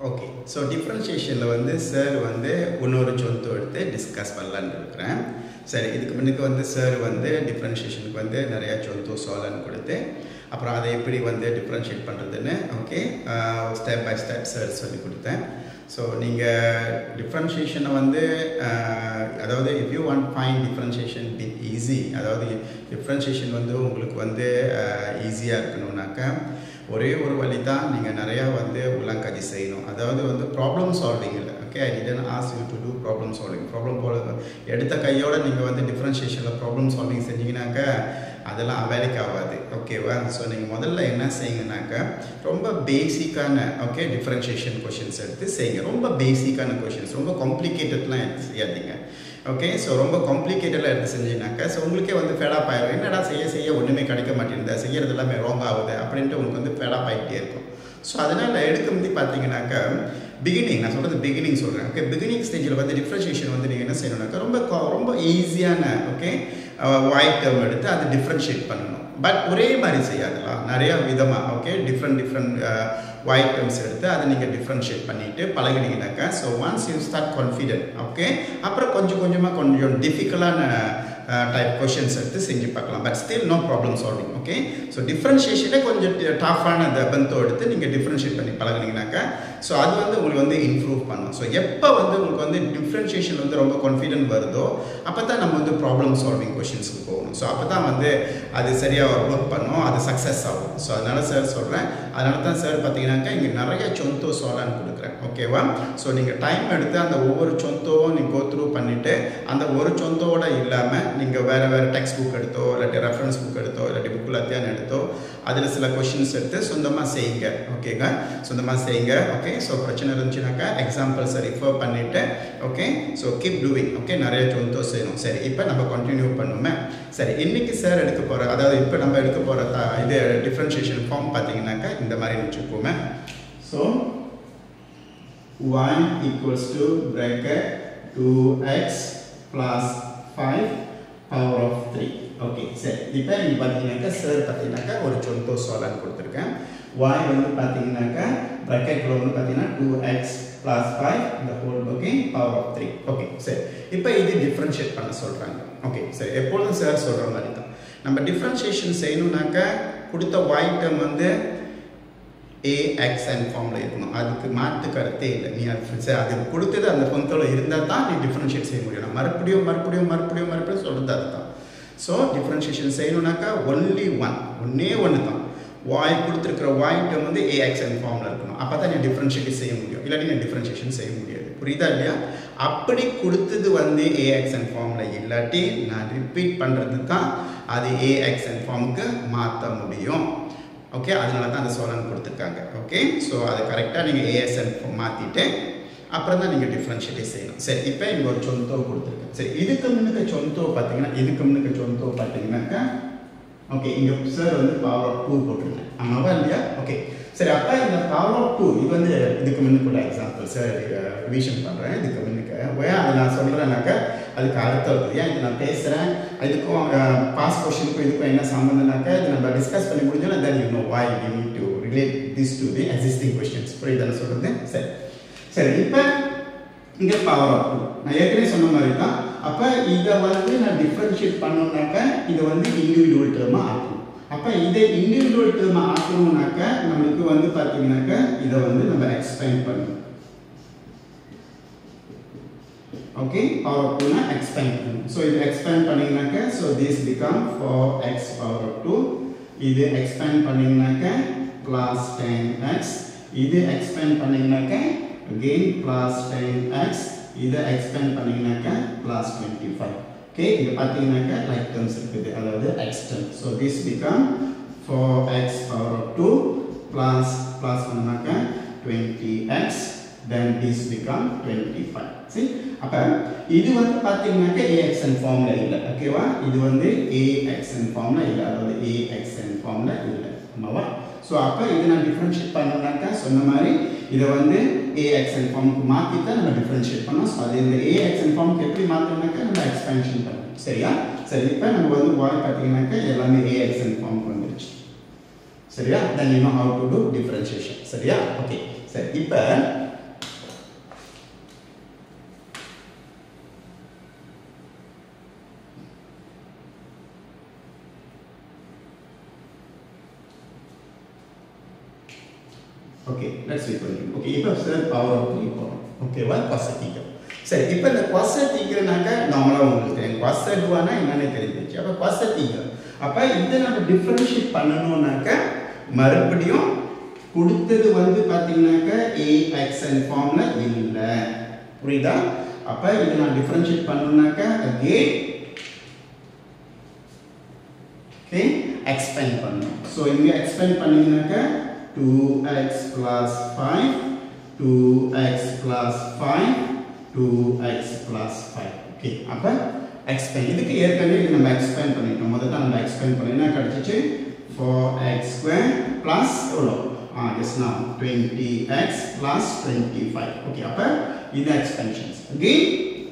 okay so டிஃப்ரென்ஷியேஷனில் வந்து sir வந்து இன்னொரு சொத்து எடுத்து டிஸ்கஸ் பண்ணலான்னு இருக்கிறேன் சரி இதுக்கு முன்னுக்கு வந்து சார் வந்து டிஃப்ரென்ஷியேஷனுக்கு வந்து நிறையா சொத்து சோலன்னு கொடுத்து அப்புறம் அதை எப்படி வந்து டிஃப்ரென்ஷியேட் பண்ணுறதுன்னு okay step by step sir சொல்லி கொடுத்தேன் ஸோ நீங்கள் டிஃப்ரென்ஷியேஷனை வந்து ஆஹ், அதாவது if you want fine differentiation easy அதாவது டிஃப்ரென்ஷியேஷன் வந்து உங்களுக்கு வந்து ஈஸியாக இருக்கணும்னாக்கா ஒரே ஒரு வழி தான் நீங்கள் நிறையா வந்து உலங்கதி செய்யணும் அதாவது வந்து ப்ராப்ளம் சால்விங் இல்லை okay I didn't as you to do problem solving problem போல எடுத்த கையோட நீங்கள் வந்து டிஃப்ரென்ஷியேஷனில் ப்ராப்ளம் சால்விங் செஞ்சீங்கன்னாக்கா அதெல்லாம் வேலைக்கு ஆகாது ஓகேவா ஸோ நீங்கள் முதல்ல என்ன செய்யுங்கனாக்கா ரொம்ப பேசிக்கான ஓகே டிஃப்ரென்ஷியேஷன் கொஷின்ஸ் எடுத்து செய்யுங்க ரொம்ப பேசிக்கான கொஷின்ஸ் ரொம்ப காம்ப்ளிகேட்டட்லாம் எடுத்து செய்யாதீங்க ஓகே ஸோ ரொம்ப காம்ப்ளிகேட்டடாக எடுத்து செஞ்சீங்கன்னாக்கா ஸோ உங்களுக்கே வந்து ஃபேடாப் ஆயிடும் என்னடா செய்ய செய்ய ஒன்றுமே கிடைக்க மாட்டேங்குது செய்யறது எல்லாமே ராங் ஆகுது அப்படின்ட்டு உங்களுக்கு வந்து ஃபேடாப் ஆகிட்டே இருக்கும் ஸோ அதனால் எடுக்க முந்தி பார்த்தீங்கன்னாக்கா பிகினிங் நான் சொல்கிறது பிகினிங் சொல்கிறேன் ஓகே பிகினிங் ஸ்டேஜில் வந்து டிஃப்ரென்ஷியேஷன் வந்து நீங்கள் என்ன செய்யணும்னாக்கா ரொம்ப co- ரொம்ப ஈஸியான ஓகே வாய்ட் டேர்ம் எடுத்து அதை டிஃப்ரென்ஷியேட் பண்ணணும் பட் ஒரே மாதிரி செய்யாதலாம் நிறைய விதமாக okay different different wide terms எடுத்து அதை நீங்கள் டிஃப்ரென்ஷியேட் பண்ணிட்டு பழகினீங்கனாக்கா so once you start confident okay அப்புறம் கொஞ்சம் கொஞ்சமாக கொஞ்சம் டிஃபிகல்ட்டான டைப் கொஷின்ஸ் எடுத்து செஞ்சு பார்க்கலாம் but still no problem solving okay so டிஃப்ரென்ஷியேஷனே கொஞ்சம் டஃப்பான அந்த பந்தோ எடுத்து நீங்கள் டிஃப்ரென்ஷியேட் பண்ணி பழகுனீங்கனாக்கா ஸோ அது வந்து உங்களுக்கு வந்து இம்ப்ரூவ் பண்ணும் ஸோ எப்போ வந்து உங்களுக்கு வந்து டிஃப்ரென்ஷியேஷன் வந்து ரொம்ப கான்ஃபிடென்ட் வருதோ அப்போ தான் நம்ம வந்து ப்ராப்ளம் சால்விங் கொஷின்ஸுக்கு போகணும் ஸோ அப்போ தான் வந்து அது சரியாக ஒர்க் பண்ணும் அது சக்ஸஸ் ஆகும் ஸோ அதனால சார் சொல்கிறேன் அதனால தான் சார் பார்த்தீங்கன்னாக்கா இங்கே நிறைய சொந்தோ சோலான்னு கொடுக்குறேன் ஓகேவா ஸோ நீங்கள் டைம் எடுத்து அந்த ஒவ்வொரு சொந்தோவும் நீங்கள் கோ த்ரூ பண்ணிவிட்டு அந்த ஒரு சொந்தோட இல்லாமல் நீங்கள் வேறு வேறு டெக்ஸ்ட் புக் எடுத்தோ இல்லாட்டி ரெஃபரன்ஸ் புக் எடுத்தோ இல்லாட்டி புக்கில் அத்தியானம் எடுத்தோ அதில் சில கொஷின்ஸ் எடுத்து சொந்தமாக செய்யுங்க ஓகேங்க சொந்தமாக செய்யுங்க ஓகே ஸோ பிரச்சனை இருந்துச்சுனாக்கா எக்ஸாம்பிள்ஸை ரிஃபர் பண்ணிவிட்டு okay so keep doing okay நிறைய சொந்தோ செய்யணும் சரி இப்போ நம்ம கண்டினியூ பண்ணுமே சரி இன்னைக்கு சார் எடுக்க போகிற அதாவது இப்போ நம்ம எடுக்க போகிற இது டிஃப்ரென்ஷியேஷன் ஃபார்ம் பார்த்தீங்கன்னாக்கா இந்த மாதிரி வச்சுக்கோமே so 1 equals to bracket 2x plus 5 power of 3 okay சரி இப்போ இங்கே பார்த்தீங்கன்னாக்கா சார் பார்த்தீங்கன்னாக்கா ஒரு சொந்தோ சோலான்னு கொடுத்துருக்கேன் y வந்து பார்த்தீங்கன்னாக்கா ப்ராக்கெட்டில் வந்து பார்த்தீங்கன்னா டூ எக்ஸ் ப்ளஸ் ஃபைவ் இந்த whole okay power of three okay சரி இப்போ இது டிஃப்ரென்ஷியேட் பண்ண சொல்கிறாங்க ஓகே சரி எப்பொழுதும் சார் சொல்கிற மாதிரி தான் நம்ம டிஃப்ரென்ஷியேஷன் செய்யணும்னாக்கா கொடுத்த y term வந்து ஏஎக்ஸ்என் ஃபார்மில் இருக்கணும் அதுக்கு மாற்று கருத்தே இல்லை நீ அது சரி, அது கொடுத்தது அந்த பொந்தோட இருந்தால் தான் நீ டிஃப்ரென்ஷியேட் செய்ய முடியும் நான் மறுபடியும் மறுபடியும் மறுபடியும் மறுபடியும் சொல்கிறது அதுதான் ஸோ டிஃப்ரென்ஷியேஷன் செய்யணும்னாக்கா ஒன்லி ஒன் ஒன்னே ஒன்று தான் வாய் கொடுத்துருக்கிற வாய் term வந்து ஏஎக்ஸ்என் ஃபார்மில் இருக்கணும் அப்போ தான் நீ டிஃப்ரென்ஷியேட் செய்ய முடியும் இல்லாட்டி நீ டிஃப்ரென்ஷியேஷன் செய்ய முடியாது புரியுதா இல்லையா அப்படி கொடுத்தது வந்து ஏஎக்ஸ்என் ஃபார்மில் இல்லாட்டி நான் ரிப்பீட் பண்ணுறது தான் அது ஏஎக்ஸ்என் ஃபார்முக்கு மாற்ற முடியும் ஓகே அதனால தான் அந்த சோலன் கொடுத்துருக்காங்க ஓகே ஸோ அதை கரெக்டாக நீங்கள் ஏஎஸ்என் மாற்றிட்டு அப்புறம் தான் நீங்கள் டிஃப்ரென்ஷியேட்டே செய்யணும் சரி இப்போ இங்கே ஒரு சொந்தோ கொடுத்துருக்கேன் சரி இதுக்கு முன்னுக்கு சொந்தோ பார்த்தீங்கன்னா இதுக்கு முன்னுக்கு சொந்தோ பார்த்தீங்கன்னாக்கா ஓகே இங்கே சார் வந்து பவர் ஆஃப் டூ போட்டிருக்கேன் ஆமாவா இல்லையா ஓகே சரி அப்போ இந்த பவர் ஆஃப் டூ இது வந்து இதுக்கு முன்னுக்குள்ள எக்ஸாம்பிள் சார் ரிவிஷன் பண்ணுறேன் இதுக்கு முன்னுக்கு ஏன் அதை நான் சொல்கிறேன்னாக்கா அதுக்கு அர்த்தம் இருக்குது ஏன் இது நான் பேசுகிறேன் இதுக்கும் பாஸ் கொஷனுக்கும் இதுக்கும் என்ன சம்மந்தம்னாக்கா இது நம்ம டிஸ்கஸ் பண்ணி முடிஞ்சோன்னா then you know why you need to relate this to the existing questions புரியுதானே சொல்கிறது சரி சரி இப்போ இங்கே பவர் ஆஃப் டூ நான் ஏற்கனவே சொன்ன மாதிரி தான் அப்போ இதை வந்து நான் டிஃப்ரென்ஷியேட் பண்ணோம்னாக்கா இதை வந்து இண்டிவிஜுவல் டேர்மாக ஆக்கணும் அப்போ இதை இண்டிவிஜுவல் டேர்மாக ஆக்கணும்னாக்கா நம்மளுக்கு வந்து பார்த்தீங்கன்னாக்கா இதை வந்து நம்ம எக்ஸ்பேண்ட் பண்ணணும் ஓகே பவர் ஆஃப் டூனா எக்ஸ்பேண்ட் பண்ணணும் ஸோ இது எக்ஸ்பேண்ட் பண்ணிங்கனாக்கா so this become four x power of two இது எக்ஸ்பேண்ட் பண்ணிங்கனாக்கா ப்ளஸ் டென் எக்ஸ் இது எக்ஸ்பேண்ட் பண்ணிங்கனாக்கா again plus 10x இதை expand பண்ணீங்கனாக்கா plus 25 okay இங்க பார்த்தீங்கனாக்கா like terms இருக்குது அதாவது x term so this become 4x power of 2 plus plus பண்ணாக்கா 20x then this become 25 see அப்ப இது வந்து பார்த்தீங்கன்னாக்கா axn ஃபார்ம்ல இல்ல ஓகேவா இது வந்து axn ஃபார்ம்ல இல்ல அதாவது axn ஃபார்ம்ல இல்ல ஆமாவா ஸோ அப்போ இது நான் டிஃப்ரென்ஷியேட் பண்ணோம்னாக்கா சொன்ன மாதிரி இதை வந்து ஏஎக்ஸ்என் ஃபார்முக்கு மாற்றி தான் நம்ம டிஃப்ரென்ஷியேட் பண்ணோம் ஸோ அது இந்த ஏஎக்ஸ்என் ஃபார்முக்கு எப்படி மாற்றோம்னாக்கா நம்ம எக்ஸ்பேன்ஷன் பண்ணணும் சரியா சரி இப்போ நம்ம வந்து வாய் பார்த்தீங்கன்னாக்கா எல்லாமே ஏஎக்ஸ்என் ஃபார்முக்கு வந்துருச்சு சரியா then you know how to do differentiation சரியா ஓகே சரி இப்போ ஓகே லெட்ஸ் ரீட் பண்ணிக்கலாம் ஓகே இப்போ சார் பவர் ஆஃப் த்ரீ போகிறோம் ஓகேவா கொசை தீக்கம் சரி இப்போ இந்த கொசை தீக்கிறனாக்க நார்மலாக உங்களுக்கு தெரியும் கொசை ரூபானா என்னன்னு தெரிஞ்சிச்சு அப்போ கொசை தீக்கம் அப்போ இதை நம்ம டிஃப்ரென்ஷியேட் பண்ணணும்னாக்க மறுபடியும் கொடுத்தது வந்து பார்த்தீங்கன்னாக்க ஏஎக்ஸ்என் ஃபார்மில் இல்லை புரியுதா அப்போ இதை நான் டிஃப்ரென்ஷியேட் பண்ணணும்னாக்க அகெயின் ஓகே எக்ஸ்பெண்ட் பண்ணணும் ஸோ இங்கே எக்ஸ்பெண்ட் பண்ணீங்கன்னாக்க 2x plus 5 2x plus 5 2x plus 5 okay அப்போ எக்ஸ்பெண்ட் இதுக்கு ஏற்கனவே இது நம்ம எக்ஸ்பெண்ட் பண்ணிட்டோம் முதல்ல நம்ம எக்ஸ்பெண்ட் பண்ணி என்ன கிடச்சிச்சு 4x square plus எவ்வளோ ஆ எஸ் நான் 20x plus 25 ஓகே அப்போ இது எக்ஸ்பென்ஷன்ஸ் அகெயின்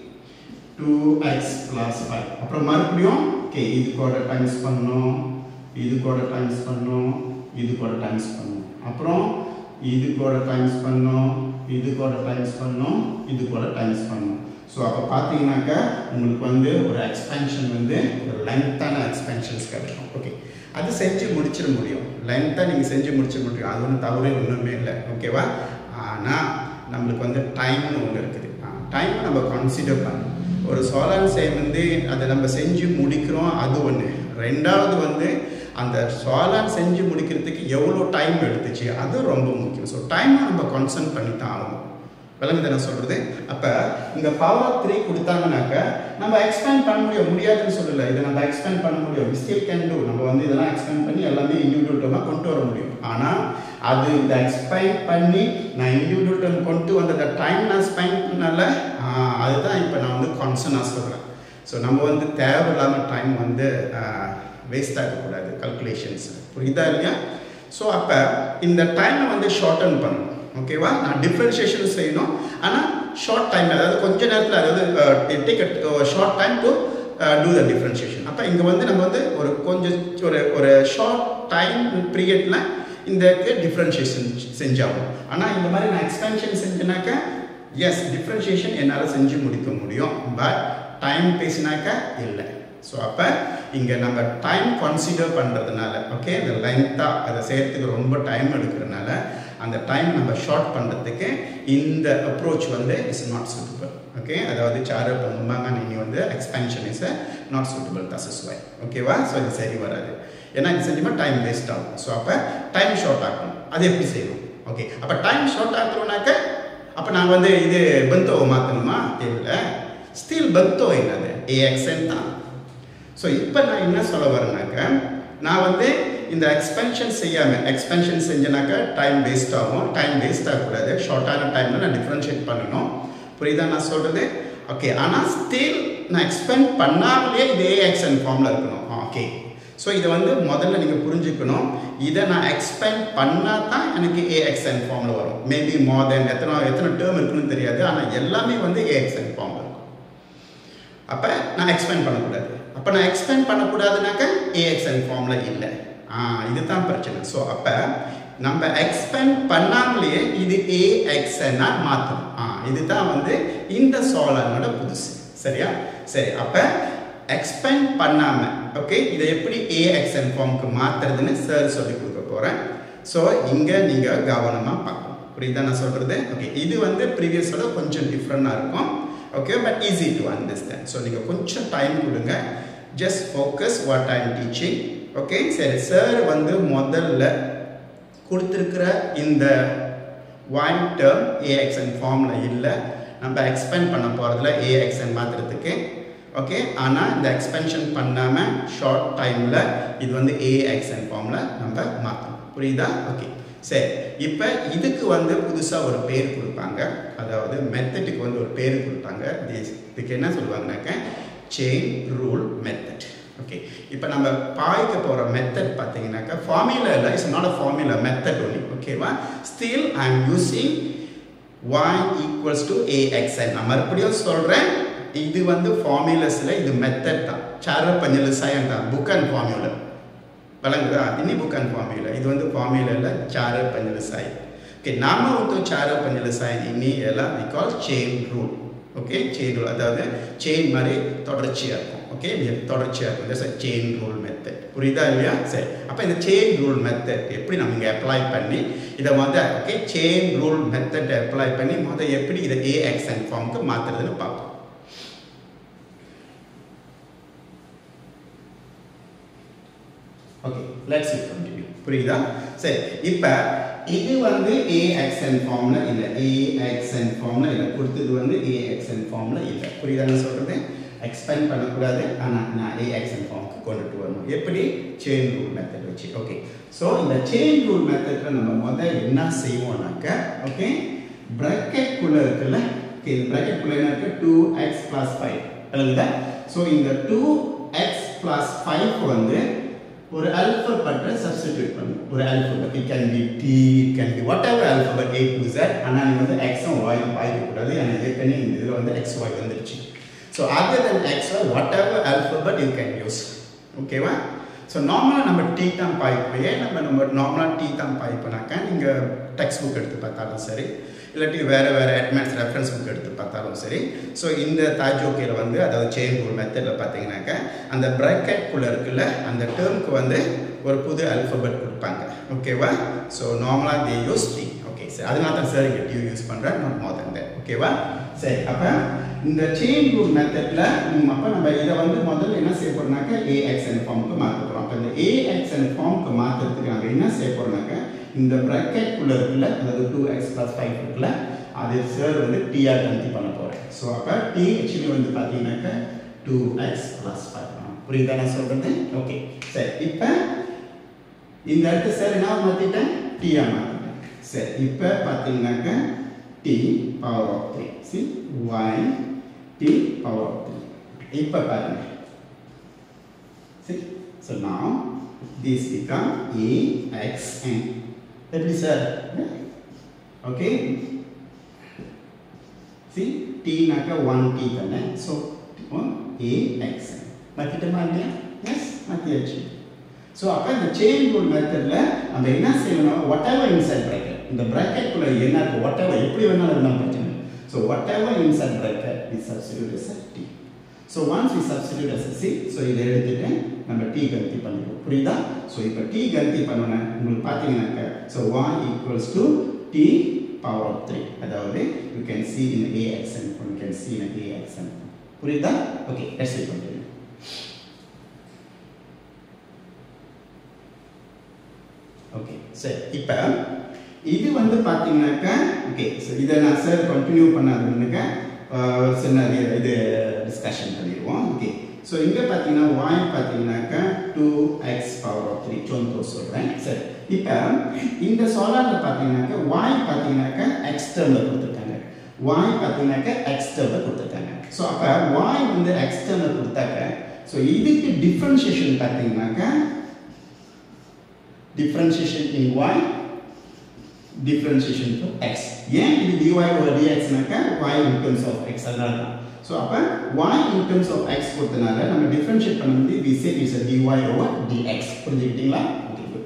2x plus 5 அப்புறம் மறுபடியும் ஓகே இது கூட டைம்ஸ் பண்ணணும் இது கூட டைம்ஸ் பண்ணணும் இது கூட டைம்ஸ் பண்ணணும் அப்புறம் இது கூட டைம்ஸ் பண்ணோம் இது கூட டைம்ஸ் பண்ணோம் இது கூட டைம்ஸ் பண்ணோம் ஸோ அப்போ பார்த்தீங்கன்னாக்கா உங்களுக்கு வந்து ஒரு எக்ஸ்பென்ஷன் வந்து ஒரு லென்த்தான எக்ஸ்பென்ஷன்ஸ் கிடைக்கும் ஓகே அது செஞ்சு முடிச்சிட முடியும் லென்த்தாக நீங்கள் செஞ்சு முடிச்சிட முடியும் அது ஒன்றும் தவறே ஒன்றுமே இல்லை ஓகேவா ஆனால் நம்மளுக்கு வந்து டைம்னு ஒன்று இருக்குது டைம் நம்ம கன்சிடர் பண்ணணும் ஒரு சோலான் சேம் வந்து அதை நம்ம செஞ்சு முடிக்கிறோம் அது ஒன்று ரெண்டாவது வந்து அந்த சோலான் செஞ்சு முடிக்கிறதுக்கு எவ்வளோ டைம் எடுத்துச்சு அது ரொம்ப முக்கியம் ஸோ டைமை நம்ம கன்சர்ன் பண்ணி தான் ஆகணும் விளங்குது நான் சொல்கிறது அப்போ இங்கே பவர் த்ரீ கொடுத்தாங்கனாக்க நம்ம எக்ஸ்பேண்ட் பண்ண முடியும் முடியாதுன்னு சொல்லலை இதை நம்ம எக்ஸ்பேண்ட் பண்ண முடியும் ஸ்டில் கேன் டூ நம்ம வந்து இதெல்லாம் எக்ஸ்பேண்ட் பண்ணி எல்லாமே இண்டிவிஜுவல் டேர்மாக கொண்டு வர முடியும் ஆனால் அது இந்த எக்ஸ்பேண்ட் பண்ணி நான் இண்டிவிஜுவல் டேர்ம் கொண்டு வந்த அந்த டைம் நான் ஸ்பெண்ட் பண்ணல அதுதான் இப்போ நான் வந்து கான்சனாக சொல்கிறேன் ஸோ நம்ம வந்து தேவையில்லாமல் டைம் வந்து வேஸ்ட் ஆகக்கூடாது கல்குலேஷன்ஸ் புரியுதா இல்லையா ஸோ அப்போ இந்த டைமை வந்து ஷார்டன் பண்ணணும் ஓகேவா நான் டிஃப்ரென்ஷியேஷன் செய்யணும் ஆனால் ஷார்ட் டைம் அதாவது கொஞ்ச நேரத்தில் அதாவது take short time to do the differentiation அப்போ இங்கே வந்து நம்ம வந்து ஒரு கொஞ்சம் ஒரு ஒரு ஷார்ட் டைம் பீரியடில் இந்த டிஃப்ரென்ஷியேஷன் செஞ்சாகும் ஆனால் இந்த மாதிரி நான் எக்ஸ்பென்ஷன் செஞ்சேனாக்கா எஸ் டிஃப்ரென்ஷியேஷன் என்னால் செஞ்சு முடிக்க முடியும் பட் டைம் பேசினாக்கா இல்லை ஸோ அப்போ இங்கே நம்ம டைம் கன்சிடர் பண்ணுறதுனால ஓகே இந்த லென்த்தாக அதை செய்கிறதுக்கு ரொம்ப டைம் எடுக்கிறதுனால அந்த டைம் நம்ம ஷார்ட் பண்ணுறதுக்கு இந்த அப்ரோச் வந்து இஸ் நாட் சூட்டபிள் ஓகே அதாவது சார பண்ணும்பாங்க நீங்கள் வந்து expansion is not suitable thus is why ஓகேவா ஸோ இது சரி வராது ஏன்னா இது செஞ்சோமா டைம் வேஸ்ட் ஆகும் ஸோ அப்போ டைம் ஷார்ட் ஆகணும் அது எப்படி செய்யணும் ஓகே அப்போ டைம் ஷார்ட் ஆகணும்னாக்க அப்போ நான் வந்து இது பந்தோவை மாற்றணுமா இல்லை ஸ்டில் பந்தோ என்னது ஏஎக்ஸ்என் தான் ஸோ இப்போ நான் என்ன சொல்ல வரேனாக்க நான் வந்து இந்த எக்ஸ்பென்ஷன் செய்யாமல் எக்ஸ்பென்ஷன் செஞ்சனாக்கா டைம் வேஸ்ட் ஆகும் டைம் வேஸ்ட் ஆகக்கூடாது ஷார்ட்டான டைமில் நான் டிஃப்ரென்ஷியேட் பண்ணணும் புரியுதா நான் சொல்கிறது ஓகே ஆனால் ஸ்டில் நான் எக்ஸ்பெண்ட் பண்ணாமலே இதே ஆக்ஷன் ஃபார்மில் இருக்கணும் ஓகே ஸோ இதை வந்து முதல்ல நீங்கள் புரிஞ்சுக்கணும் இதை நான் எக்ஸ்பெண்ட் பண்ணால் தான் எனக்கு ஏஎக்ஸ்என் ஃபார்மில் வரும் மேபி மோர் தென் எத்தனை எத்தனை டேர்ம் இருக்குன்னு தெரியாது ஆனால் எல்லாமே வந்து ஏஎக்ஸ்என் ஃபார்மில் இருக்கும் அப்போ நான் எக்ஸ்பெண்ட் பண்ணக்கூடாது அப்போ நான் எக்ஸ்பெண்ட் பண்ணக்கூடாதுனாக்க ஏஎக்ஸ்என் ஃபார்மில் இல்லை ஆ இதுதான் பிரச்சனை ஸோ அப்போ நம்ம எக்ஸ்பெண்ட் பண்ணாமலேயே இது ஏஎக்ஸ்என்னாக மாற்றணும் ஆ இதுதான் வந்து இந்த சோழனோட புதுசு சரியா சரி அப்போ எக்ஸ்பெண்ட் பண்ணாமல் ஓகே இதை எப்படி ஏஎக்ஸ்என் ஃபார்முக்கு மாற்றுறதுன்னு சார் சொல்லி கொடுக்க போகிறேன் ஸோ இங்கே நீங்கள் கவனமாக பார்க்கணும் புரியுதா நான் சொல்கிறது ஓகே இது வந்து ப்ரீவியஸோட கொஞ்சம் டிஃப்ரெண்டாக இருக்கும் okay but easy to understand so நீங்கள் கொஞ்சம் டைம் கொடுங்க just focus what I am teaching okay சரி சார் வந்து முதல்ல கொடுத்துருக்கிற இந்த ஒன் டேர்ம் ஏஎக்ஸ்என் ஃபார்மில் இல்லை நம்ம எக்ஸ்பெண்ட் பண்ண போகிறதுல ஏஎக்ஸ்என் மாற்றுறதுக்கு ஓகே ஆனால் இந்த எக்ஸ்பென்ஷன் பண்ணாமல் ஷார்ட் டைமில் இது வந்து ஏஎக்ஸ்என் ஃபார்மில் நம்ம மாற்றணும் புரியுதா ஓகே சரி இப்போ இதுக்கு வந்து புதுசாக ஒரு பேர் கொடுப்பாங்க அதாவது மெத்தட்டுக்கு வந்து ஒரு பேர் கொடுப்பாங்க இதுக்கு என்ன சொல்லுவாங்கனாக்க செயின் ரூல் மெத்தட் ஓகே இப்போ நம்ம பாய்க்க போகிற மெத்தட் பார்த்தீங்கன்னாக்கா ஃபார்முலா இல்லை it's not a formula method only ஓகேவா still I am using y equals to a x n நான் மறுபடியும் சொல்கிறேன் இது வந்து ஃபார்முலஸில் இது மெத்தட் தான் சார பஞ்சல் சயன் தான் புக் அண்ட் ஃபார்முலா விளங்குதா இனி புக் அண்ட் ஃபார்முலா இது வந்து ஃபார்முலா இல்லை சார பஞ்சல் சாய் ஓகே நாம untuk cara penyelesaian ini ialah we call chain rule okay chain rule அதாவது செயின் மாதிரி தொடர்ச்சியாக இருக்கும் ஓகே தொடர்ச்சியாக இருக்கும் தட்ஸ் செயின் ரூல் மெத்தட் புரியுதா இல்லையா சரி அப்போ இந்த செயின் ரூல் மெத்தட் எப்படி நம்ம இங்கே அப்ளை பண்ணி இதை வந்து okay chain rule method apply பண்ணி முதல் எப்படி இதை ஏஎக்ஸ்என் ஃபார்முக்கு மாற்றுறதுன்னு பார்ப்போம் ஓகே லெட்ஸ் இட் கண்டினியூ புரியுதா சரி இப்போ இது வந்து ஏஎக்ஸ்என் ஃபார்ம்ல இல்லை ஏஎக்ஸ்என் ஃபார்ம்ல இல்லை கொடுத்தது வந்து ஏஎக்ஸ்என் ஃபார்ம்ல இல்லை புரியுதா நான் சொல்றது எக்ஸ்பேண்ட் பண்ணக்கூடாது ஆனால் நான் ஏஎக்ஸ்என் ஃபார்முக்கு கொண்டுட்டு வரணும் எப்படி செயின் ரூல் மெத்தட் வச்சு ஓகே ஸோ இந்த செயின் ரூல் மெத்தடில் நம்ம முதல் என்ன செய்வோம்னாக்க ஓகே ப்ராக்கெட்குள்ளே இருக்குல்ல ஓகே இந்த ப்ராக்கெட்குள்ளே என்ன இருக்கு டூ எக்ஸ் ப்ளஸ் ஃபைவ் இல்லைங்களா ஸோ இந்த டூ எக்ஸ் ப்ளஸ் ஃபைவ் வந்து ஒரு அல்பபெட்டை சப்ஸ்டிடியூட் பண்ணும் ஒரு alphabet it can be T it can be whatever alphabet A to Z ஆனால் நீங்கள் வந்து எக்ஸும் ஒய் பாய்க்கக்கூடாது ஆனால் ஏற்கனவே இந்த இதில் வந்து எக்ஸ் ஒய் வந்துருச்சு so other then x y whatever alphabet you can use ஓகேவா ஸோ நார்மலாக நம்ம டீ தான் பாய்ப்போம் ஏன் நம்ம நம்ம நார்மலாக டீ தான் பாய்ப்போனாக்கா நீங்கள் டெக்ஸ்ட் புக் எடுத்து பார்த்தாலும் சரி இல்லாட்டி வேறு வேறு அட்வான்ஸ் ரெஃபரன்ஸ் புக் எடுத்து பார்த்தாலும் சரி ஸோ இந்த தாஜோக்கியில் வந்து அதாவது செயின் ரூல் மெத்தடில் பார்த்தீங்கன்னாக்கா அந்த ப்ராக்கெட்குள்ளே இருக்குல்ல அந்த டேர்முக்கு வந்து ஒரு புது அல்ஃபபெட் கொடுப்பாங்க ஓகேவா ஸோ நார்மலாக தே யூஸ் டி ஓகே சரி அதனால தான் சார் இங்கே டியூ யூஸ் பண்ணுறேன் நாட் மோர் தன் தட் ஓகேவா சரி அப்போ இந்த செயின் ரூல் மெத்தடில் அப்போ நம்ம இதை வந்து முதல்ல என்ன செய்ய போகிறோம்னாக்கா ஏஎக்ஸ்என் ஃபார்முக்கு மாற்ற போகிறோம் அப்போ இந்த ஏஎக்ஸ்என் ஃபார்முக்கு மாற்றுறதுக்கு நம்ம என்ன செய்ய போகிறோம்னாக்கா இந்த ப்ராக்கெட்குள்ளே இருக்குல்ல அதாவது டூ எக்ஸ் ப்ளஸ் ஃபைவ் இருக்குல்ல அது சார் வந்து டீயாக கன்சி பண்ண போகிறேன் ஸோ அப்போ டி ஆக்சுவலி வந்து பார்த்தீங்கன்னாக்கா டூ எக்ஸ் ப்ளஸ் ஃபைவ் புரியுதா நான் சொல்கிறது ஓகே சரி இப்போ இந்த இடத்து சார் என்ன மாற்றிட்டேன் டீயாக மாற்றிட்டேன் சரி இப்போ பார்த்தீங்கன்னாக்கா T power of three see y T power of three இப்போ பாருங்க சரி ஸோ நான் this become a x n எப்படி சார் ஓகே சி டீனாக்கா ஒன் டி தானே ஸோ ஏ எக்ஸ் மாற்றிட்டோமா இல்லையா எஸ் மாற்றியாச்சு ஸோ அப்போ இந்த செயின் ரூல் மெத்தடில் நம்ம என்ன செய்யணும் வாட் எவர் இன்சைட் ப்ராக்கெட் இந்த ப்ராக்கெட்குள்ளே என்ன இருக்குது வாட் எவர் எப்படி வேணாலும் இருந்தால் பிரச்சனை so whatever inside bracket we substitute is T so once we substitute as see so இதை எடுத்துட்டு நம்ம டி கந்தி பண்ணிடுவோம் புரியுதா ஸோ இப்போ டி கந்தி பண்ணோன்னே உங்களுக்கு பார்த்தீங்கன்னாக்க so one equals to T power of three அதாவது you can see in a x n you can see in a x n புரியுதா okay let's see continue okay சரி இப்போ இது வந்து பார்த்தீங்கன்னாக்கா ஓகே ஸோ இதை நான் சார் கண்டினியூ பண்ணாதுன்னாக்கா ஒரு சின்ன இது டிஸ்கஷன் பண்ணிடுவோம் ஓகே ஸோ இங்கே பார்த்தீங்கன்னா வாய் பார்த்தீங்கன்னாக்கா two x power of three சொந்தோ சொல்கிறேன் சரி இப்போ இந்த சோலாரில் பார்த்தீங்கன்னாக்கா வாய் பார்த்தீங்கன்னாக்கா எக்ஸ்டர்னில் கொடுத்துருக்காங்க வாய் பார்த்தீங்கன்னாக்கா எக்ஸ்டர்னில் கொடுத்துருக்காங்க ஸோ அப்போ வாய் வந்து எக்ஸ்டர்னில் கொடுத்தாக்க ஸோ இதுக்கு டிஃப்ரென்ஷியேஷன் பார்த்தீங்கன்னாக்கா differentiation in y differentiation to x ஏன் இது dy over dx நாக்க y in terms of x அதனால தான் ஸோ அப்போ y in terms of x பொறுத்தனால நம்ம டிஃப்ரென்ஷியேட் பண்ணும்போது we say is a dy over dx புரிஞ்சுக்கிட்டீங்களா ஓகே குட்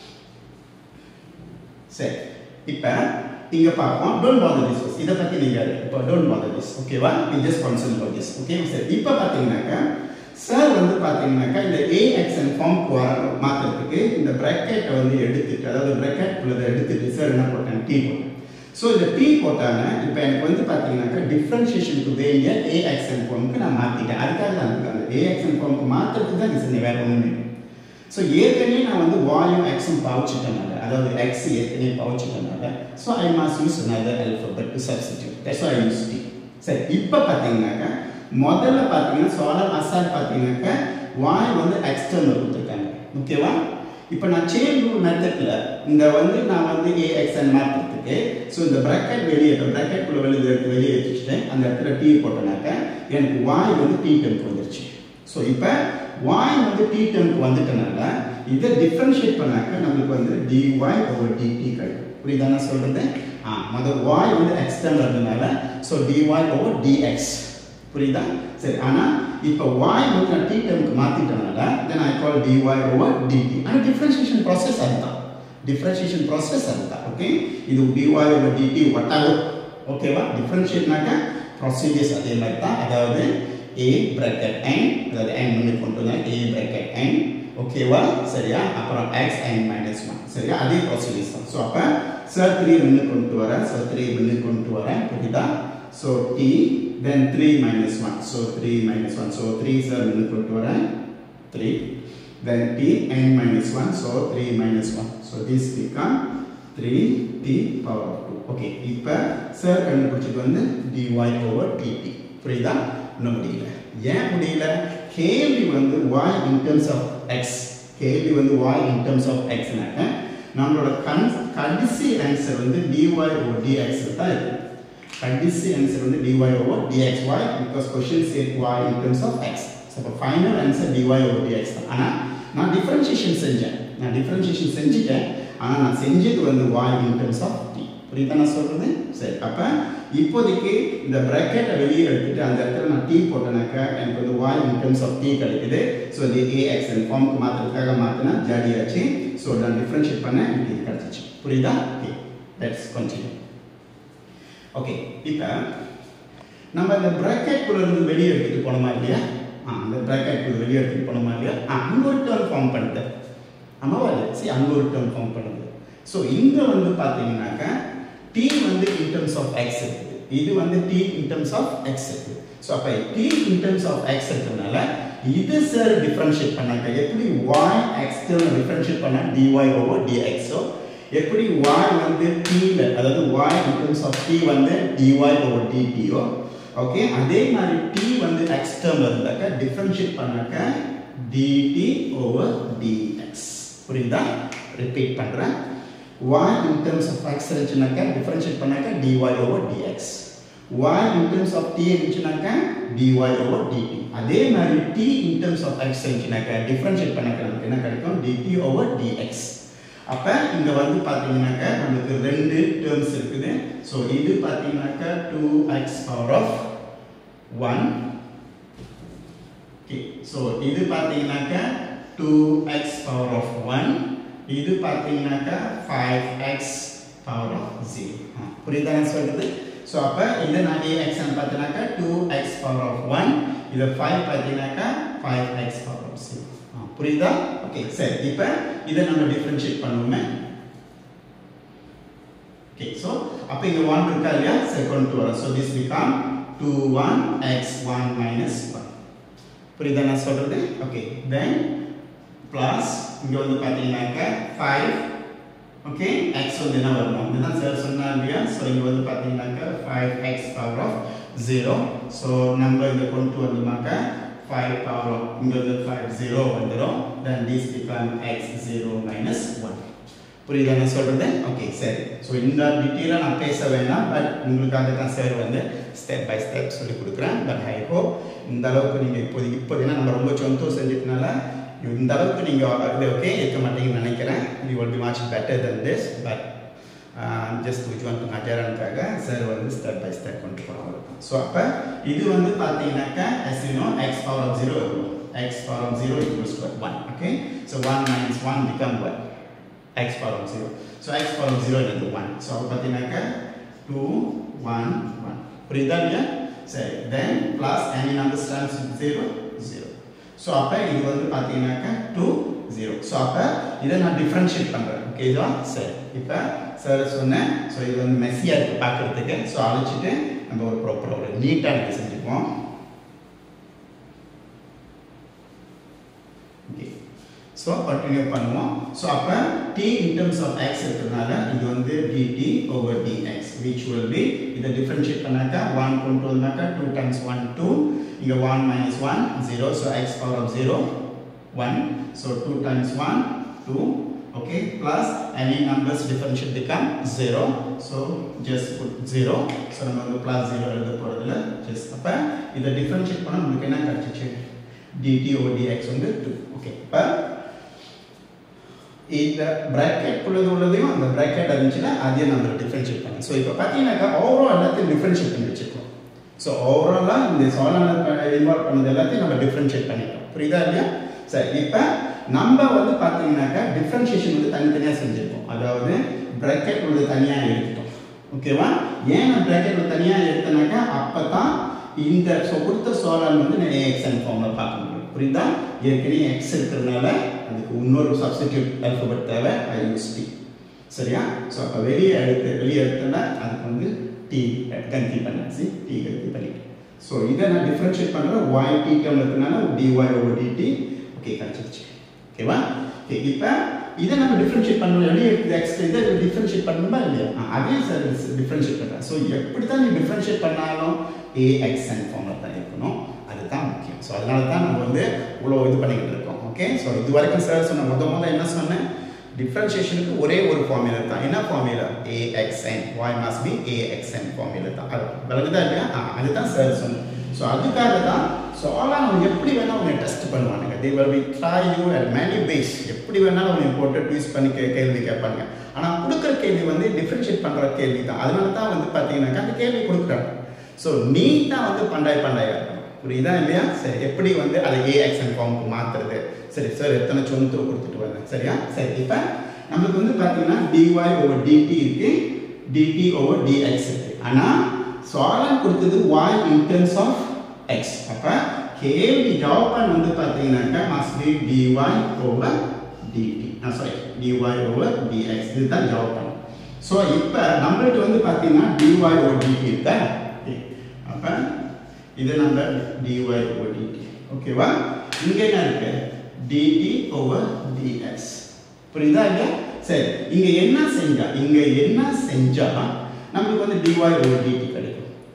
சரி இப்போ இங்க பார்ப்போம் டோன்ட் பாதர் திஸ் இதை பத்தி நீங்க இப்போ டோன்ட் பாதர் திஸ் ஓகேவா we just concern about this okay சரி இப்போ பார்த்தீங்கன்னாக்கா சார் வந்து பார்த்தீங்கன்னாக்கா இந்த ஏஎக்ஸ்என் ஃபார்முக்கு வர மாற்றுறதுக்கு இந்த ப்ராக்கெட்டை வந்து எடுத்துட்டு அதாவது ப்ராக்கெட் உள்ளதை எடுத்துட்டு சார் என்ன போட்டேன் டீ போட்டேன் ஸோ இந்த டீ போட்டாங்க இப்போ எனக்கு வந்து பார்த்தீங்கன்னாக்கா டிஃப்ரென்ஷியேஷனுக்கு வேண்டிய ஏஎக்ஸ்என் ஃபார்முக்கு நான் மாற்றிட்டேன் அதுக்காக தான் எனக்கு அந்த ஏஎக்ஸ்என் ஃபார்முக்கு மாற்றுறதுக்கு தான் இது வேறு ஒன்றுமே ஸோ ஏற்கனவே நான் வந்து வாயும் எக்ஸும் பவுச்சிட்டனால அதாவது எக்ஸ் ஏற்கனவே பவுச்சிட்டனால so I must use another alphabet to substitute that's why I use T சரி இப்போ பார்த்தீங்கன்னாக்கா முதல்ல பார்த்தீங்கன்னா சோலார் அசாட் பார்த்தீங்கன்னாக்கா வாய் வந்து எக்ஸ்டர்னல் கொடுத்துருக்காங்க ஓகேவா இப்போ நான் செயின் ரூல் மெத்தடில் இந்த வந்து நான் வந்து ஏஎக்ஸ்என் மாற்றுறதுக்கு ஸோ இந்த ப்ராக்கெட் வெளியே இப்போ ப்ராக்கெட்குள்ளே வெளியே எடுத்து வெளியே வச்சுட்டேன் அந்த இடத்துல டீ போட்டனாக்கா எனக்கு வாய் வந்து டீ டெம்க்கு வந்துருச்சு ஸோ இப்போ வாய் வந்து டி டெம்க்கு வந்துட்டனால இதை டிஃப்ரென்ஷியேட் பண்ணாக்க நம்மளுக்கு வந்து டிஒய் ஓவர் டிடி கிடைக்கும் புரியுதா நான் சொல்கிறது ஆ முதல் வாய் வந்து எக்ஸ்டர்னல் இருந்தனால ஸோ டிஒய் ஓவர் டிஎக்ஸ் புரியுதா சரி ஆனால் இப்போ வாய் வந்து நான் டி டெம்க்கு மாற்றிட்டனால then I call d y over d t ஆனால் டிஃப்ரென்ஷியேஷன் ப்ராசஸ் அதுதான் டிஃபரன்ஷியேஷன் ப்ராசஸ் அதுதான் ஓகே இது டிஒய் ஓவர் டிடி ஒட்டாகும் ஓகேவா டிஃபரன்ஷியேட்னாக்க ப்ரொசீஜர்ஸ் அதே மாதிரி தான் அதாவது ஏ பிராக்கெட் n அதாவது n முன்னே கொண்டு வந்தால் ஏ பிராக்கெட் n ஓகேவா சரியா அப்புறம் x n மைனஸ் ஒன் சரியா அதே ப்ரொசீஜர்ஸ் தான் ஸோ அப்போ சார் த்ரீ முன்னு கொண்டு வரேன் ஸோ த்ரீ முன்னு கொண்டு வரேன் புரியுதா so T then three minus one so three minus one so three sir முன்னு கொண்டு வரேன் three then t n minus 1 so 3 minus 1 so this become 3 t power of 2 okay இப்போ சார் கண்டுபிடிச்சது வந்து dy over dt புரியுதா இன்னும் முடியல ஏன் முடியல கேள்வி வந்து y in terms of x கேள்வி வந்து y in terms of x னாக்க நம்மளோட கன் கடைசி ஆன்சர் வந்து dy over dx தான் இருக்கு கடைசி ஆன்சர் வந்து dy over dx y because question said y in terms of x so இப்போ final answer dy over dx தான் ஆனால் நான் டிஃப்ரென்ஷியேஷன் செஞ்சேன் நான் டிஃப்ரென்ஷியேஷன் செஞ்சுட்டேன் ஆனால் நான் செஞ்சது வந்து y in terms of t புரியுதா நான் சொல்கிறது சரி அப்போ இப்போதைக்கு இந்த ப்ராக்கெட்டை வெளியே எடுத்துட்டு அந்த இடத்துல நான் t போட்டேனாக்கா எனக்கு வந்து y in terms of t கிடைக்குது ஸோ இது ax ஃபார்முக்கு மாற்றுறதுக்காக மாற்றினா ஜாலியாச்சு ஸோ நான் டிஃப்ரென்ஷியேட் பண்ண எனக்கு இது கிடச்சிச்சு புரியுதா ஓகே லெட்ஸ் கண்டினியூ ஓகே இப்போ நம்ம இந்த ப்ராக்கெட் குள்ள இருந்து வெளியே எடுத்துட்டு போனோமா இல்லையா ஆ அந்த ப்ராக்கெட் குள்ள வெளியே எடுத்துட்டு போனோமா இல்லையா ஆ அங்கே ஒரு டேர்ம் ஃபார்ம் பண்ணுது ஆமாவா இல்லை சரி அங்கே ஒரு டேர்ம் ஃபார்ம் பண்ணுது ஸோ இங்கே வந்து பார்த்தீங்கன்னாக்கா டி வந்து இன் டர்ம்ஸ் ஆஃப் எக்ஸ் இருக்குது இது வந்து T in terms of x இருக்குது ஸோ அப்போ D in terms of x இருக்கிறதுனால இது சார் டிஃப்ரென்ஷியேட் பண்ணாக்க எப்படி வாய் எக்ஸ்டர்னல் டிஃப்ரென்ஷியேட் பண்ணால் டிஒய் ஓவர் டிஎக்ஸோ எப்படி வாய் வந்து டீல அதாவது y in terms of T வந்து டிஒய் ஓவர் டிடியோ ஓகே அதே மாதிரி டி வந்து எக்ஸ் டேர்ம்ல இருந்தாக்க டிஃபரன்ஷியேட் பண்ணாக்க டிடி ஓவர் டிஎக்ஸ் புரியுதா ரிப்பீட் பண்றேன் y in terms of x இருந்துச்சுனாக்க டிஃபரன்ஷியேட் பண்ணாக்க dy over dx y in terms of t இருந்துச்சுனாக்க dy over dt அதே மாதிரி t in terms of x இருந்துச்சுனாக்க டிஃபரன்ஷியேட் பண்ணாக்க நமக்கு என்ன கிடைக்கும் dt over dx அப்ப இங்க வந்து பாத்தீங்கன்னாக்க நமக்கு ரெண்டு டேர்ம்ஸ் இருக்குது ஸோ இது பாத்தீங்கன்னாக்க two x power of one okay so இது பாத்தீங்கன்னாக்க two x power of one இது பாத்தீங்கன்னாக்க five x power of zero புரியுதா நான் சொல்றது ஸோ அப்போ இதை நான் ஏ எக்ஸ் பார்த்தீங்கன்னாக்கா two x power of one இதை ஃபைவ் பார்த்தீங்கன்னாக்கா five x power of zero புரியுதா ஓகே சரி இப்போ இதை நம்ம டிஃபரன்ஷியேட் பண்ணுவோமே ஓகே ஸோ அப்போ இங்கே ஒன் இருக்கா இல்லையா சரி கொண்டு வரோம் so this become two one x one minus one புரியுதா நான் சொல்றது ஓகே தென் ப்ளஸ் இங்கே வந்து பார்த்தீங்கன்னாக்கா ஃபைவ் ஓகே எக்ஸ் வந்து என்ன வரணும் இதுதான் சார் சொன்னார் இல்லையா ஸோ இங்கே வந்து பார்த்தீங்கன்னாக்கா five x power of zero so நம்ம இங்கே கொண்டு வந்தோம்னாக்கா 5 power of இங்க வந்து 5 0 வந்துரும் then this become x 0 minus 1 புரியுதா நான் சொல்றது ஓகே சரி ஸோ இந்த டீட்டெயிலாக நான் பேச வேணாம் பட் உங்களுக்காக தான் சார் வந்து ஸ்டெப் பை ஸ்டெப் சொல்லி கொடுக்குறேன் பட் ஐ ஹோப் இந்த அளவுக்கு நீங்கள் இப்போதைக்கு இப்போதைனா நம்ம ரொம்ப சொந்தம் செஞ்சதுனால இந்த அளவுக்கு நீங்கள் இது ஓகே இருக்க மாட்டீங்கன்னு நினைக்கிறேன் you will be much better then this but just which one நஜரானுக்காக சார் வந்து ஸ்டெப் பை ஸ்டெப் கொண்டு போகிறோம் ஸோ அப்போ இது வந்து பார்த்தீங்கன்னாக்கா yes you know x power of zero இருக்கும் x power of zero equals to one okay so one minus one become one x power of zero so x power of zero என்னது one so அப்போ பார்த்தீங்கன்னாக்கா two one one புரியுதா இல்லையா சரி தென் plus any number stands zero zero so அப்போ இது வந்து பார்த்தீங்கன்னாக்கா டூ ஜீரோ ஸோ அப்போ இதை நான் டிஃப்ரென்ஷியேட் பண்ணுறேன் ஓகேவா சரி இப்போ சார் சொன்னேன் ஸோ இது வந்து மெஸ்ஸியாக இருக்குது பார்க்குறதுக்கு ஸோ அழைச்சிட்டு நம்ம ஒரு ப்ராப்பராக ஒரு நீட்டாக எனக்கு செஞ்சுப்போம் ஓகே ஸோ கண்டினியூ பண்ணுவோம் ஸோ அப்போ D in terms of x இருக்கிறதுனால இது வந்து dt over dx which will be இதை டிஃப்ரென்ஷியேட் பண்ணாக்கா ஒன் கொண்டு வந்தாக்கா டூ டைம்ஸ் ஒன் டூ இங்கே one minus one zero so x power of zero one so two times one two okay plus any numbers differentiate become 0 so just put 0 so நம்ம வந்து plus 0 எழுத போறதுல just அப்ப இத differentiate பண்ணா நமக்கு என்ன கிடைச்சிச்சு dt over dx வந்து 2 okay இப்ப இந்த பிராக்கெட் குள்ளது உள்ளதையும் அந்த பிராக்கெட் இருந்துச்சுன்னா அதையும் நம்ம டிஃபரன்ஷியேட் பண்ணலாம் ஸோ இப்போ பார்த்தீங்கன்னாக்கா ஓவரால் எல்லாத்தையும் டிஃபரன்ஷியேட் பண்ணி வச்சுருக்கோம் ஸோ ஓவராலாக இந்த சோலான இன்வால்வ் பண்ணது எல்லாத்தையும் நம்ம டிஃபரன்ஷியேட் பண்ணிட்டோம் புரியுதா இல்லையா சரி இப்போ நம்ம வந்து பார்த்தீங்கன்னாக்கா டிஃப்ரென்ஷியேஷன் வந்து தனித்தனியாக செஞ்சுருக்கோம் அதாவது ப்ராக்கெட் வந்து தனியாக எடுத்துட்டோம் ஓகேவா ஏன் நான் ப்ராக்கெட் வந்து தனியாக எடுத்தேனாக்கா அப்போ தான் இந்த ஸோ கொடுத்த சோலான் வந்து நான் ஏஎக்ஸ்என் ஃபார்மில் பார்க்க முடியும் புரியுதா ஏற்கனவே எக்ஸ் இருக்கிறதுனால அதுக்கு இன்னொரு சப்ஸ்டிடியூட் அல்ஃபபெட் தேவை ஐ யூஸ் டி சரியா ஸோ அப்போ வெளியே எடுத்து வெளியே எடுத்தோன்னா அதுக்கு வந்து டி கந்தி பண்ணாச்சு டி கந்தி பண்ணிட்டு ஸோ இதை நான் டிஃப்ரென்ஷியேட் பண்ணுறேன் ஒய் டி டேர்ம் இருக்கிறதுனால டிஒய் ஓவர் டிடி ஓகே கிடச்சிருச்சு ஓகேவா ஓகே இப்போ இதை நம்ம டிஃப்ரென்ஷியேட் பண்ணணும் வெளியே எடுத்து எக்ஸ் இதை டிஃப்ரென்ஷியேட் பண்ணணுமா இல்லையா ஆ, அதே சார் டிஃப்ரென்ஷியேட் பண்ணுறேன் ஸோ எப்படி தான் நீ டிஃப்ரென்ஷியேட் பண்ணாலும் ஏஎக்ஸ்என் ஃபார்மில் தான் இருக்கணும் அதுதான் முக்கியம் ஸோ அதனால தான் நம்ம வந்து இவ்வளோ இது பண்ணிக்கிட்டு இருக்கோம் ஓகே ஸோ இது வரைக்கும் சார் சொன்ன முத முத என்ன சொன்னேன் டிஃப்ரென்ஷியேஷனுக்கு ஒரே ஒரு ஃபார்முலா தான் என்ன ஃபார்முலா ஏஎக்ஸ்என் வாய் மாஸ் பி ஏஎக்ஸ்என் ஃபார்முலா தான் அது விளங்குதா இல்லையா ஆ அதுதான் சார் சொன்னேன் ஸோ அதுக்காக தான் ஸோ ஆலாம் அவங்க எப்படி வேணால் அவங்க டெஸ்ட் பண்ணுவானுங்க they will be try you at many phase எப்படி வேணாலும் அவங்க போட்டு ட்வீஸ் பண்ணி கே கேள்வி கேட்பாங்க ஆனால் கொடுக்குற கேள்வி வந்து டிஃப்ரென்ஷியேட் பண்ணுற கேள்வி தான் அதனால தான் வந்து பார்த்தீங்கன்னாக்கா அந்த கேள்வி கொடுக்குறாங்க ஸோ நீ தான் வந்து பண்டாய் பண்டாயா இருக்கணும் புரியுதா இல்லையா சரி எப்படி வந்து அதை ஏஎக்ஸ்என் ஃபார்முக்கு மாற்றுறது சரி சார் எத்தனை சொந்து கொடுத்துட்டு வரேன் சரியா சரி இப்போ நம்மளுக்கு வந்து பார்த்தீங்கன்னா டிஒய் ஓவர் டிடி இருக்கு டிடி ஓவர் டிஎக்ஸ் இருக்கு ஆனால் சாலன் கொடுத்தது y in terms of x அப்போ கேள்வி ஜாப்பான் வந்து பார்த்தீங்கன்னாக்கா must be dy over dt நான் சாரி dy over dx இதுதான் ஜாப்பான் ஸோ இப்போ நம்மளுக்கு வந்து பார்த்தீங்கன்னா dy over dt இருக்கா அப்போ இது நம்ம dy over dt ஓகேவா இங்கே என்ன இருக்கு dt over dx புரியுதா இல்லையா சரி இங்க என்ன செஞ்சா இங்க என்ன செஞ்சா நம்மளுக்கு வந்து dy over dt கிடைக்கும்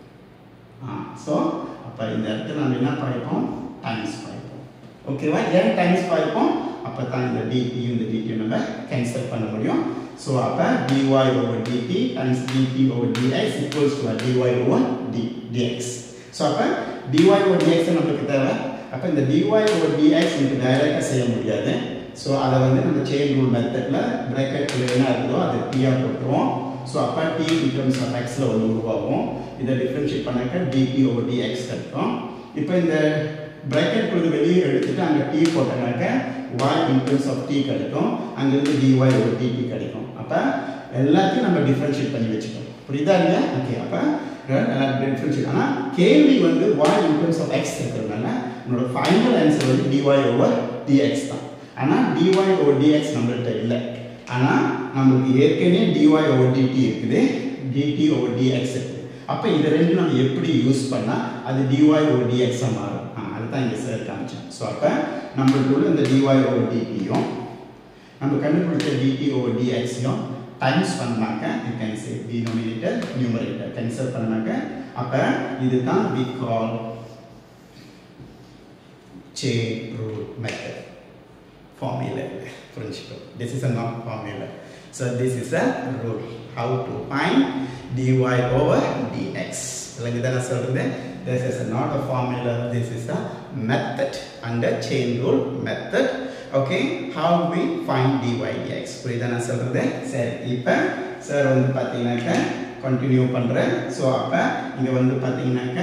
ஆ ஸோ அப்போ இந்த இடத்துல நம்ம என்ன படிப்போம் டைம்ஸ் படிப்போம் ஓகேவா ஏன் டைம்ஸ் படிப்போம் அப்போ தான் இந்த டிடி இந்த டிடி நம்ம கேன்சல் பண்ண முடியும் ஸோ அப்போ dy over dt times dt over dx equals to dy over d dx so அப்போ dy over dx நம்மளுக்கு தேவை அப்போ இந்த dy over dx நமக்கு டைரெக்டாக செய்ய முடியாது ஸோ அதை வந்து நம்ம செயின் ரூல் மெத்தடில் ப்ராக்கெட்டில் என்ன இருக்குதோ அதை டீயாக போட்டுருவோம் ஸோ அப்போ டி in terms of எக்ஸில் ஒன்று உருவாகும் இதை டிஃப்ரென்ஷியேட் பண்ணாக்க டிடி ஓவர் டிஎக்ஸ் கிடைக்கும் இப்போ இந்த ப்ராக்கெட் குழுது வெளியே எடுத்துட்டு அங்கே டி போட்டனாக்க y in terms of t கிடைக்கும் அங்கேருந்து dy ஓவர் dt கிடைக்கும் அப்போ எல்லாத்தையும் நம்ம டிஃப்ரென்ஷியேட் பண்ணி வச்சுக்கணும் புரியுதா இல்லையா ஓகே அப்போ எல்லாம் டிஃப்ரென்ஷியேட் ஆனால் கேள்வி வந்து y in terms of x இருக்கிறதுனால உன்னோட ஃபைனல் ஆன்சர் வந்து dy ஓவர் dx தான் ஆனால் dy ஓவர் dx நம்மள்கிட்ட இல்லை ஆனால் நம்மளுக்கு ஏற்கனவே dy ஓவர் dt இருக்குது dt ஓவர் dx இருக்குது அப்போ இது ரெண்டும் நம்ம எப்படி யூஸ் பண்ணால் அது dy ஓவர் dx ஆ மாறும் ஆ அதுதான் இங்கே சார் காமிச்சேன் ஸோ அப்போ நம்மளுக்குள்ள இந்த dy ஓவர் dtயும் நம்ம கண்டுபிடிச்ச dt ஓவர் dxயும் டைம்ஸ் பண்ணாக்க you can say denominator numerator cancel பண்ணாக்க அப்போ இதுதான் we call chain rule method formula principle this is a not formula so this is a rule how to find dy over dx விளங்குதா நான் சொல்றது this is not a formula this is a method under chain rule method okay how we find dy dx புரியுதா நான் சொல்றது சரி இப்போ sir வந்து பார்த்தீங்கன்னாக்க கண்டினியூ பண்ணுறேன் ஸோ அப்போ இங்கே வந்து பார்த்தீங்கன்னாக்க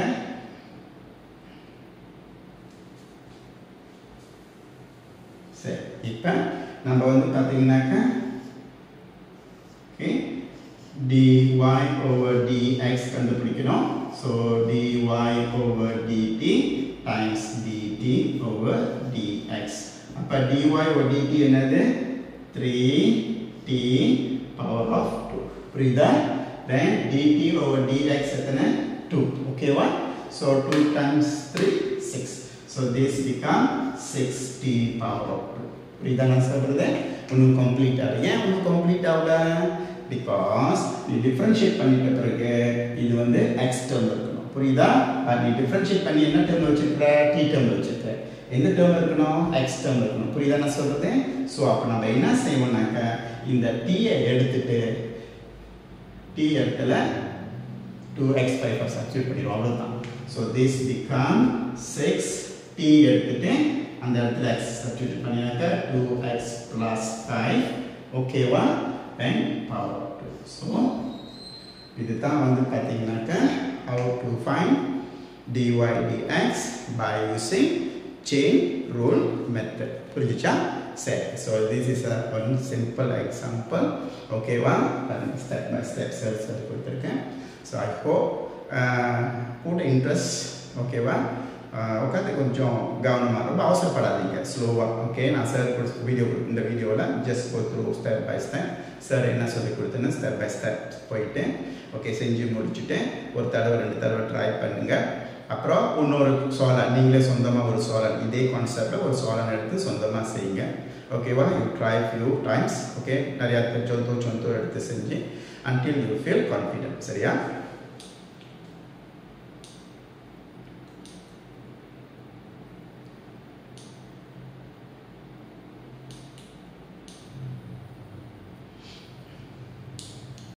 சரி இப்போ நம்ம வந்து பார்த்தீங்கன்னாக்கா ஓகே dy over dx கண்டுபிடிக்கணும் so dy over dt times dt over dx அப்போ dy over dt என்னது 3t power of 2 புரியுதா then dt over dx எத்தனை 2 ஓகேவா so 2 times 3 6 so this become 6t power of 2 புரியுதா நான் சொல்றது இன்னும் கம்ப்ளீட் ஆகல ஏன் இன்னும் கம்ப்ளீட் ஆகல பிகாஸ் நீ டிஃப்ரென்ஷியேட் பண்ணிட்ட பிறகு இது வந்து எக்ஸ் டேர்ம் இருக்கணும் புரியுதா அது நீ டிஃப்ரென்ஷியேட் பண்ணி என்ன டேர்ம் வச்சிருக்கிற டி டேர்ம் வச்சிருக்க எந்த டேர்ம் இருக்கணும் எக்ஸ் டேர்ம் இருக்கணும் புரியுதா நான் சொல்றது ஸோ அப்போ நம்ம என்ன செய்வோம்னாக்க இந்த டீயை எடுத்துட்டு டி இடத்துல டூ எக்ஸ் ஃபைவ் சப்ஸ்டியூட் பண்ணிடுவோம் அவ்வளோதான் so this become six t எடுத்துட்டு அந்த இடத்துல எக்ஸ் சப்ஸ்டியூட் பண்ணினாக்க டூ எக்ஸ் ப்ளஸ் ஃபைவ் ஓகேவா தென் பவர் டூ ஸோ இதுதான் வந்து பார்த்தீங்கன்னாக்க how to find dy dx by using chain rule method புரிஞ்சுச்சா சரி so this is a one simple example ஓகேவா ஸ்டெப் பை ஸ்டெப் சார் சொல்லி கொடுத்துருக்கேன் ஸோ ஐ ஹோப் கூட இன்ட்ரெஸ்ட் ஓகேவா உட்காந்து கொஞ்சம் கவனமாக ரொம்ப அவசரப்படாதீங்க ஸ்லோவாக ஓகே நான் சார் வீடியோ இந்த வீடியோவில் just go through step by step sir என்ன சொல்லி கொடுத்தேன்னு ஸ்டெப் பை ஸ்டெப் போயிட்டு ஓகே செஞ்சு முடிச்சுட்டு ஒரு தடவை ரெண்டு தடவை ட்ரை பண்ணுங்கள் அப்புறம் இன்னொரு சோழன் நீங்களே சொந்தமாக ஒரு சோழன் இதே கான்செப்டில் ஒரு சோழன் எடுத்து சொந்தமாக செய்யுங்க ஓகேவா you try few times okay நிறையா சொந்தம் சொந்தம் எடுத்து செஞ்சு அன்டில் யூ ஃபீல் கான்ஃபிடென்ட் சரியா